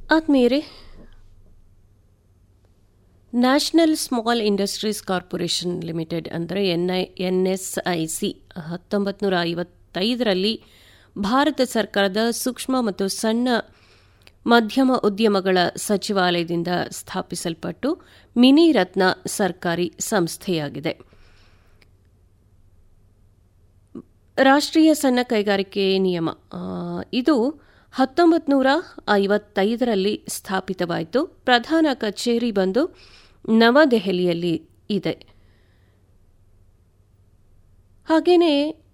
ಆತ್ಮೀಯರೇ national small industries corporation limited ಅಂದರೆ NI NSIC ಹತ್ತೊಂಬತ್ತು ನೂರ ಐವತ್ತೈದರಲ್ಲಿ ಭಾರತ ಸರ್ಕಾರದ ಸೂಕ್ಷ್ಮ ಮತ್ತು ಸಣ್ಣ ಮಧ್ಯಮ ಉದ್ಯಮಗಳ ಸಚಿವಾಲಯದಿಂದ ಸ್ಥಾಪಿಸಲ್ಪಟ್ಟು ಮಿನಿ ರತ್ನ ಸರ್ಕಾರಿ ಸಂಸ್ಥೆಯಾಗಿದೆ ರಾಷ್ಟ್ರೀಯ ಸಣ್ಣ ಕೈಗಾರಿಕೆ ನಿಯಮ ಆ, ಇದು ಹತ್ತೊಂಬತ್ತು ನೂರ ಐವತ್ತೈದರಲ್ಲಿ ಸ್ಥಾಪಿತವಾಯಿತು ಪ್ರಧಾನ ಕಚೇರಿ ಬಂದು ನವದೆಹಲಿಯಲ್ಲಿ ಇದೆ ಹಾಗೆಯೇ